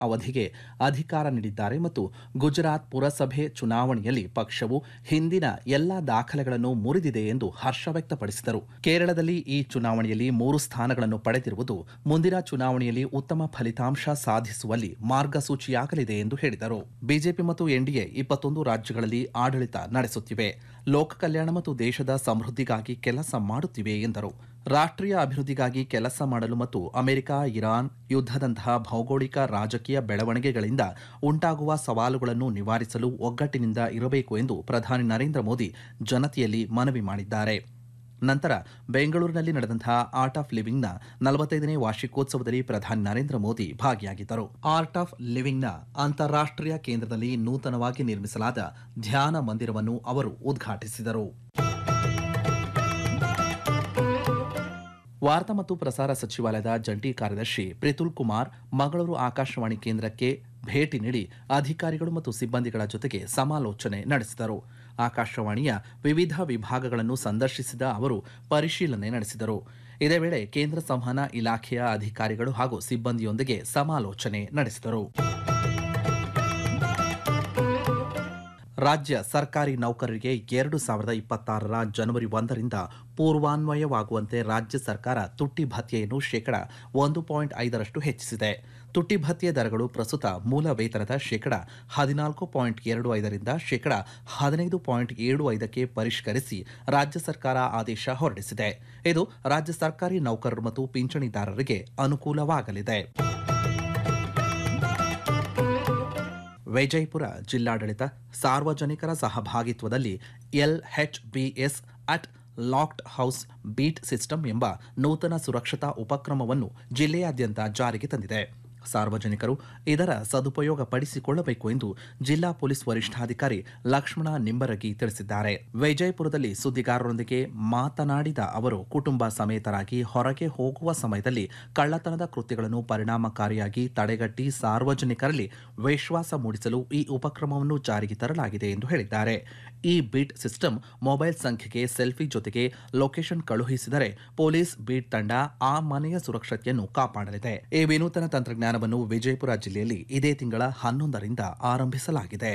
ಅವಧಿಗೆ ಅಧಿಕಾರ ನೀಡಿದ್ದಾರೆ ಮತ್ತು ಗುಜರಾತ್ ಪುರಸಭೆ ಚುನಾವಣೆಯಲ್ಲಿ ಪಕ್ಷವು ಹಿಂದಿನ ಎಲ್ಲಾ ದಾಖಲೆಗಳನ್ನು ಮುರಿದಿದೆ ಎಂದು ಹರ್ಷ ವ್ಯಕ್ತಪಡಿಸಿದರು ಕೇರಳದಲ್ಲಿ ಈ ಚುನಾವಣೆಯಲ್ಲಿ ಮೂರು ಸ್ಥಾನಗಳನ್ನು ಪಡೆದಿರುವುದು ಮುಂದಿನ ಚುನಾವಣೆಯಲ್ಲಿ ಉತ್ತಮ ಫಲಿತಾಂಶ ಸಾಧಿಸುವಲ್ಲಿ ಮಾರ್ಗಸೂಚಿಯಾಗಲಿದೆ ಎಂದು ಹೇಳಿದರು ಬಿಜೆಪಿ ಮತ್ತು ಎನ್ಡಿಎ ಇಪ್ಪತ್ತೊಂದು ರಾಜ್ಯಗಳಲ್ಲಿ ಆಡಳಿತ ನಡೆಸುತ್ತಿವೆ ಲೋಕ ಕಲ್ಯಾಣ ಮತ್ತು ದೇಶದ ಸಮೃದ್ಧಿಗಾಗಿ ಕೆಲಸ ಮಾಡುತ್ತಿವೆ ಎಂದರು ರಾಷ್ಟ್ರೀಯ ಅಭಿವೃದ್ಧಿಗಾಗಿ ಕೆಲಸ ಮಾಡಲು ಮತ್ತು ಅಮೆರಿಕ ಇರಾನ್ ಯುದ್ಧದಂತಹ ಭೌಗೋಳಿಕ ರಾಜಕೀಯ ಬೆಳವಣಿಗೆಗಳಿಂದ ಉಂಟಾಗುವ ಸವಾಲುಗಳನ್ನು ನಿವಾರಿಸಲು ಒಗ್ಗಟ್ಟಿನಿಂದ ಇರಬೇಕು ಎಂದು ಪ್ರಧಾನಿ ನರೇಂದ್ರ ಮೋದಿ ಜನತೆಯಲ್ಲಿ ಮನವಿ ಮಾಡಿದ್ದಾರೆ ನಂತರ ಬೆಂಗಳೂರಿನಲ್ಲಿ ನಡೆದಂತಹ ಆರ್ಟ್ ಆಫ್ ಲಿವಿಂಗ್ನ ನಲವತ್ತೈದನೇ ವಾರ್ಷಿಕೋತ್ಸವದಲ್ಲಿ ಪ್ರಧಾನಿ ನರೇಂದ್ರ ಮೋದಿ ಭಾಗಿಯಾಗಿದ್ದರು ಆರ್ಟ್ ಆಫ್ ಲಿವಿಂಗ್ನ ಅಂತಾರಾಷ್ಟ್ರೀಯ ಕೇಂದ್ರದಲ್ಲಿ ನೂತನವಾಗಿ ನಿರ್ಮಿಸಲಾದ ಧ್ಯಾನ ಮಂದಿರವನ್ನು ಅವರು ಉದ್ಘಾಟಿಸಿದರು ವಾರ್ತಾ ಮತ್ತು ಪ್ರಸಾರ ಸಚಿವಾಲಯದ ಜಂಟಿ ಕಾರ್ಯದರ್ಶಿ ಪ್ರಿತುಲ್ ಕುಮಾರ್ ಮಂಗಳೂರು ಆಕಾಶವಾಣಿ ಕೇಂದ್ರಕ್ಕೆ ಭೇಟಿ ನೀಡಿ ಅಧಿಕಾರಿಗಳು ಮತ್ತು ಸಿಬ್ಬಂದಿಗಳ ಜೊತೆಗೆ ಸಮಾಲೋಚನೆ ನಡೆಸಿದರು ಆಕಾಶವಾಣಿಯ ವಿವಿಧ ವಿಭಾಗಗಳನ್ನು ಸಂದರ್ಶಿಸಿದ ಅವರು ಪರಿಶೀಲನೆ ನಡೆಸಿದರು ಇದೇ ವೇಳೆ ಕೇಂದ್ರ ಸಂವಹನ ಇಲಾಖೆಯ ಅಧಿಕಾರಿಗಳು ಹಾಗೂ ಸಿಬ್ಬಂದಿಯೊಂದಿಗೆ ಸಮಾಲೋಚನೆ ನಡೆಸಿದರು ರಾಜ್ಯ ಸರ್ಕಾರಿ ನೌಕರರಿಗೆ ಎರಡು ಸಾವಿರದ ಇಪ್ಪತ್ತಾರರ ಜನವರಿ ಒಂದರಿಂದ ಪೂರ್ವಾನ್ವಯವಾಗುವಂತೆ ರಾಜ್ಯ ಸರ್ಕಾರ ತುಟ್ಟಿ ಭತ್ಯೆಯನ್ನು ಶೇಕಡ ಒಂದು ಪಾಯಿಂಟ್ ಐದರಷ್ಟು ಹೆಚ್ಚಿಸಿದೆ ತುಟ್ಟಿ ಭತ್ಯೆ ದರಗಳು ಪ್ರಸ್ತುತ ಮೂಲ ವೇತನದ ಶೇಕಡ ಹದಿನಾಲ್ಕು ಪಾಯಿಂಟ್ ಎರಡು ಐದರಿಂದ ಶೇಕಡ ಹದಿನೈದು ಪಾಯಿಂಟ್ ಏಳು ಐದಕ್ಕೆ ಪರಿಷ್ಕರಿಸಿ ರಾಜ್ಯ ಸರ್ಕಾರ ಆದೇಶ ಹೊರಡಿಸಿದೆ ಇದು ರಾಜ್ಯ ಸರ್ಕಾರಿ ನೌಕರರು ಮತ್ತು ಪಿಂಚಣಿದಾರರಿಗೆ ಅನುಕೂಲವಾಗಲಿದೆ ವಿಜಯಪುರ ಜಿಲ್ಲಾಡಳಿತ ಸಾರ್ವಜನಿಕರ ಸಹಭಾಗಿತ್ವದಲ್ಲಿ LHBS at locked house beat system ಎಂಬ ನೂತನ ಸುರಕ್ಷತಾ ಉಪಕ್ರಮವನ್ನು ಜಿಲ್ಲೆಯಾದ್ಯಂತ ಜಾರಿಗೆ ತಂದಿದೆ ಸಾರ್ವಜನಿಕರು ಇದರ ಸದುಪಯೋಗ ಪಡಿಸಿಕೊಳ್ಳಬೇಕು ಎಂದು ಜಿಲ್ಲಾ ಪೊಲೀಸ್ ವರಿಷ್ಠಾಧಿಕಾರಿ ಲಕ್ಷ್ಮಣ ನಿಂಬರಗಿ ತಿಳಿಸಿದ್ದಾರೆ ವಿಜಯಪುರದಲ್ಲಿ ಸುದ್ದಿಗಾರರೊಂದಿಗೆ ಮಾತನಾಡಿದ ಅವರು ಕುಟುಂಬ ಸಮೇತರಾಗಿ ಹೊರಗೆ ಹೋಗುವ ಸಮಯದಲ್ಲಿ ಕಳ್ಳತನದ ಕೃತ್ಯಗಳನ್ನು ಪರಿಣಾಮಕಾರಿಯಾಗಿ ತಡೆಗಟ್ಟಿ ಸಾರ್ವಜನಿಕರಲ್ಲಿ ವಿಶ್ವಾಸ ಮೂಡಿಸಲು ಈ ಉಪಕ್ರಮವನ್ನು ಜಾರಿಗೆ ತರಲಾಗಿದೆ ಎಂದು ಹೇಳಿದ್ದಾರೆ ಈ ಬೀಟ್ ಸಿಸ್ಟಮ್ ಮೊಬೈಲ್ ಸಂಖ್ಯೆಗೆ ಸೆಲ್ಫಿ ಜೊತೆಗೆ ಲೊಕೇಶನ್ ಕಳುಹಿಸಿದರೆ ಪೊಲೀಸ್ ಬೀಟ್ ತಂಡ ಆ ಮನೆಯ ಸುರಕ್ಷತೆಯನ್ನು ಕಾಪಾಡಲಿದೆ ಈ ವಿನೂತನ ತಂತ್ರಜ್ಞಾನವನ್ನು ವಿಜಯಪುರ ಜಿಲ್ಲೆಯಲ್ಲಿ ಇದೇ ತಿಂಗಳ ಹನ್ನೊಂದರಿಂದ ಆರಂಭಿಸಲಾಗಿದೆ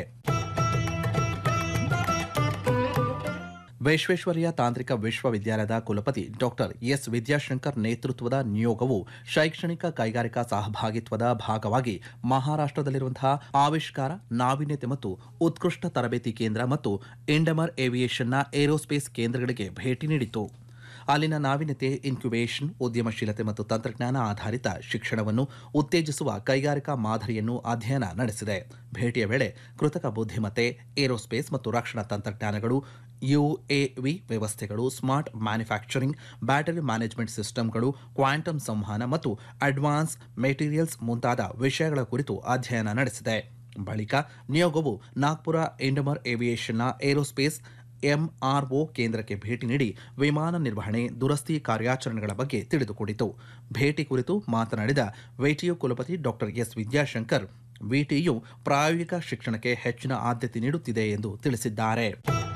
ವಿಶ್ವೇಶ್ವರಯ್ಯ ತಾಂತ್ರಿಕ ವಿಶ್ವವಿದ್ಯಾಲಯದ ಕುಲಪತಿ ಡಾಕ್ಟರ್ ಎಸ್ ವಿದ್ಯಾಶಂಕರ್ ನೇತೃತ್ವದ ನಿಯೋಗವು ಶೈಕ್ಷಣಿಕ ಕೈಗಾರಿಕಾ ಸಹಭಾಗಿತ್ವದ ಭಾಗವಾಗಿ ಮಹಾರಾಷ್ಟ್ರದಲ್ಲಿರುವಂತಹ ಆವಿಷ್ಕಾರ ನಾವೀನ್ಯತೆ ಮತ್ತು ಉತ್ಕೃಷ್ಟ ತರಬೇತಿ ಕೇಂದ್ರ ಮತ್ತು ಇಂಡಮರ್ ಏವಿಯೇಷನ್ನ ಏರೋಸ್ಪೇಸ್ ಕೇಂದ್ರಗಳಿಗೆ ಭೇಟಿ ನೀಡಿತು ಅಲ್ಲಿನ ನಾವೀನ್ಯತೆ ಇನ್ಕ್ಯುಬೇಷನ್ ಉದ್ಯಮಶೀಲತೆ ಮತ್ತು ತಂತ್ರಜ್ಞಾನ ಆಧಾರಿತ ಶಿಕ್ಷಣವನ್ನು ಉತ್ತೇಜಿಸುವ ಕೈಗಾರಿಕಾ ಮಾದರಿಯನ್ನು ಅಧ್ಯಯನ ನಡೆಸಿದೆ ಭೇಟಿಯ ವೇಳೆ ಕೃತಕ ಬುದ್ಧಿಮತ್ತೆ ಏರೋಸ್ಪೇಸ್ ಮತ್ತು ರಕ್ಷಣಾ ತಂತ್ರಜ್ಞಾನಗಳು ಯುಎವಿ ವ್ಯವಸ್ಥೆಗಳು ಸ್ಮಾರ್ಟ್ ಮ್ಯಾನುಫ್ಯಾಕ್ಚರಿಂಗ್ ಬ್ಯಾಟರಿ ಮ್ಯಾನೇಜ್ಮೆಂಟ್ ಸಿಸ್ಟಮ್ಗಳು ಕ್ವಾಂಟಮ್ ಸಂವಹನ ಮತ್ತು ಅಡ್ವಾನ್ಸ್ ಮೆಟೀರಿಯಲ್ಸ್ ಮುಂತಾದ ವಿಷಯಗಳ ಕುರಿತು ಅಧ್ಯಯನ ನಡೆಸಿದೆ ಬಳಿಕ ನಿಯೋಗವು ನಾಗ್ಪುರ ಇಂಡಮರ್ ಏವಿಯೇಷನ್ನ ಏರೋಸ್ಪೇಸ್ ಎಂಆರ್ಒ ಕೇಂದ್ರಕ್ಕೆ ಭೇಟಿ ನೀಡಿ ವಿಮಾನ ನಿರ್ವಹಣೆ ದುರಸ್ತಿ ಕಾರ್ಯಾಚರಣೆಗಳ ಬಗ್ಗೆ ತಿಳಿದುಕೊಂಡಿತು ಭೇಟಿ ಕುರಿತು ಮಾತನಾಡಿದ ವಿಟಿಯು ಕುಲಪತಿ ಡಾಕ್ಟರ್ ಎಸ್ ವಿದ್ಯಾಶಂಕರ್ ವಿಟಿಯು ಪ್ರಾಯೋಗಿಕ ಶಿಕ್ಷಣಕ್ಕೆ ಹೆಚ್ಚಿನ ಆದ್ಯತೆ ನೀಡುತ್ತಿದೆ ಎಂದು ತಿಳಿಸಿದ್ದಾರೆ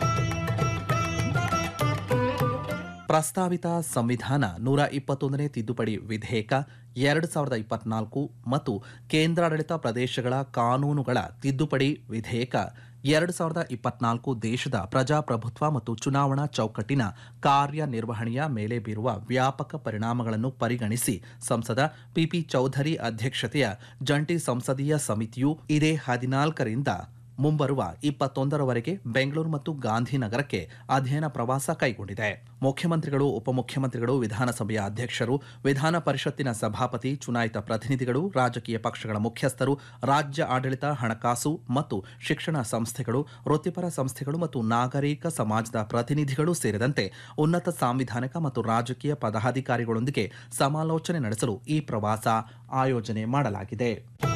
ಪ್ರಸ್ತಾವಿತ ಸಂವಿಧಾನ ನೂರ ಇಪ್ಪತ್ತೊಂದನೇ ತಿದ್ದುಪಡಿ ವಿಧೇಯಕ ಎರಡು ಸಾವಿರದ ಇಪ್ಪತ್ನಾಲ್ಕು ಮತ್ತು ಕೇಂದ್ರಾಡಳಿತ ಪ್ರದೇಶಗಳ ಕಾನೂನುಗಳ ತಿದ್ದುಪಡಿ ವಿಧೇಯಕ ಎರಡು ಸಾವಿರದ ಇಪ್ಪತ್ನಾಲ್ಕು ದೇಶದ ಪ್ರಜಾಪ್ರಭುತ್ವ ಮತ್ತು ಚುನಾವಣಾ ಚೌಕಟ್ಟಿನ ಕಾರ್ಯನಿರ್ವಹಣೆಯ ಮೇಲೆ ಬೀರುವ ವ್ಯಾಪಕ ಪರಿಣಾಮಗಳನ್ನು ಪರಿಗಣಿಸಿ ಸಂಸದ ಪಿಪಿ ಚೌಧರಿ ಅಧ್ಯಕ್ಷತೆಯ ಜಂಟಿ ಸಂಸದೀಯ ಸಮಿತಿಯು ಇದೇ ಹದಿನಾಲ್ಕರಿಂದ ಮುಂಬರುವ ಇಪ್ಪತ್ತೊಂದರವರೆಗೆ ಬೆಂಗಳೂರು ಮತ್ತು ಗಾಂಧಿನಗರಕ್ಕೆ ಅಧ್ಯಯನ ಪ್ರವಾಸ ಕೈಗೊಂಡಿದೆ ಮುಖ್ಯಮಂತ್ರಿಗಳು ಉಪಮುಖ್ಯಮಂತ್ರಿಗಳು ವಿಧಾನಸಭೆಯ ಅಧ್ಯಕ್ಷರು ವಿಧಾನ ಪರಿಷತ್ತಿನ ಸಭಾಪತಿ ಚುನಾಯಿತ ಪ್ರತಿನಿಧಿಗಳು ರಾಜಕೀಯ ಪಕ್ಷಗಳ ಮುಖ್ಯಸ್ಥರು ರಾಜ್ಯ ಆಡಳಿತ ಹಣಕಾಸು ಮತ್ತು ಶಿಕ್ಷಣ ಸಂಸ್ಥೆಗಳು ವೃತ್ತಿಪರ ಸಂಸ್ಥೆಗಳು ಮತ್ತು ನಾಗರಿಕ ಸಮಾಜದ ಪ್ರತಿನಿಧಿಗಳು ಸೇರಿದಂತೆ ಉನ್ನತ ಸಾಂವಿಧಾನಿಕ ಮತ್ತು ರಾಜಕೀಯ ಪದಾಧಿಕಾರಿಗಳೊಂದಿಗೆ ಸಮಾಲೋಚನೆ ನಡೆಸಲು ಈ ಪ್ರವಾಸ ಆಯೋಜನೆ ಮಾಡಲಾಗಿದೆ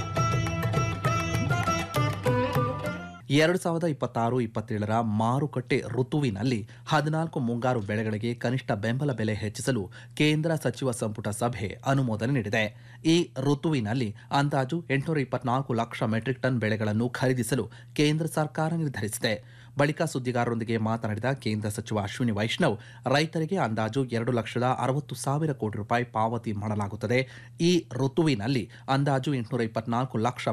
ಎರಡು ಸಾವಿರದ ಇಪ್ಪತ್ತಾರು ಇಪ್ಪತ್ತೇಳರ ಮಾರುಕಟ್ಟೆ ಋತುವಿನಲ್ಲಿ ಹದಿನಾಲ್ಕು ಮುಂಗಾರು ಬೆಳೆಗಳಿಗೆ ಕನಿಷ್ಠ ಬೆಂಬಲ ಬೆಲೆ ಹೆಚ್ಚಿಸಲು ಕೇಂದ್ರ ಸಚಿವ ಸಂಪುಟ ಸಭೆ ಅನುಮೋದನೆ ನೀಡಿದೆ ಈ ಋತುವಿನಲ್ಲಿ ಅಂದಾಜು ಎಂಟುನೂರ ಇಪ್ಪತ್ನಾಲ್ಕು ಲಕ್ಷ ಮೆಟ್ರಿಕ್ ಟನ್ ಬೆಳೆಗಳನ್ನು ಖರೀದಿಸಲು ಕೇಂದ್ರ ಸರ್ಕಾರ ನಿರ್ಧರಿಸಿದೆ ಬಳಿಕ ಸುದ್ದಿಗಾರರೊಂದಿಗೆ ಮಾತನಾಡಿದ ಕೇಂದ್ರ ಸಚಿವ ಅಶ್ವಿನಿ ವೈಷ್ಣವ್ ರೈತರಿಗೆ ಅಂದಾಜು ಎರಡು ಲಕ್ಷದ ಅರವತ್ತು ಸಾವಿರ ಕೋಟಿ ರೂಪಾಯಿ ಪಾವತಿ ಮಾಡಲಾಗುತ್ತದೆ ಈ ಋತುವಿನಲ್ಲಿ ಅಂದಾಜು ಎಂಟುನೂರ ಇಪ್ಪತ್ನಾಲ್ಕು ಲಕ್ಷ